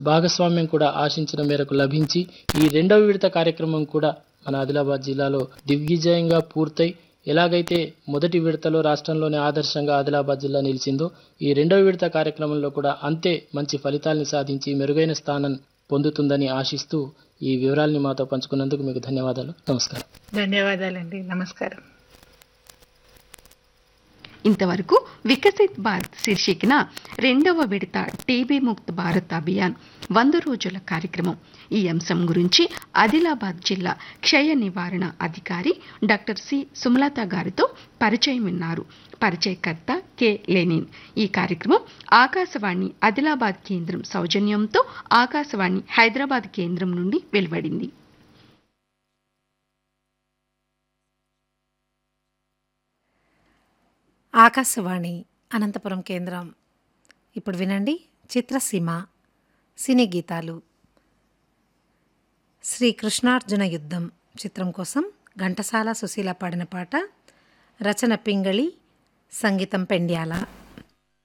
భాగస్వామ్యం కూడా ఆశించిన మేరకు లభించి ఈ రెండవ విడత కార్యక్రమం కూడా మన ఆదిలాబాద్ జిల్లాలో దిగ్విజయంగా పూర్తయి ఎలాగైతే మొదటి విడతలో రాష్ట్రంలోనే ఆదర్శంగా ఆదిలాబాద్ జిల్లా నిలిచిందో ఈ రెండవ విడత కార్యక్రమంలో కూడా అంతే మంచి ఫలితాల్ని సాధించి మెరుగైన స్థానం పొందుతుందని ఆశిస్తూ ఈ వివరాల్ని మాతో పంచుకున్నందుకు మీకు ధన్యవాదాలు నమస్కారం ధన్యవాదాలండి నమస్కారం ఇంతవరకు వికసిత్ భారత్ శీర్షికన రెండవ విడత టీబీ ముక్త్ భారత్ అభియాన్ వంద రోజుల కార్యక్రమం ఈ అంశం గురించి ఆదిలాబాద్ జిల్లా క్షయ నివారణ అధికారి డాక్టర్ సి సుమలత గారితో పరిచయం విన్నారు పరిచయకర్త కె లెనిన్ ఈ కార్యక్రమం ఆకాశవాణి ఆదిలాబాద్ కేంద్రం సౌజన్యంతో ఆకాశవాణి హైదరాబాద్ కేంద్రం నుండి వెలువడింది ఆకాశవాణి అనంతపురం కేంద్రం ఇప్పుడు వినండి చిత్రసీమ సినీ గీతాలు శ్రీ కృష్ణార్జున యుద్ధం చిత్రం కోసం ఘంటసాల సుశీల పాడిన పాట రచన పింగళి సంగీతం పెండ్యాల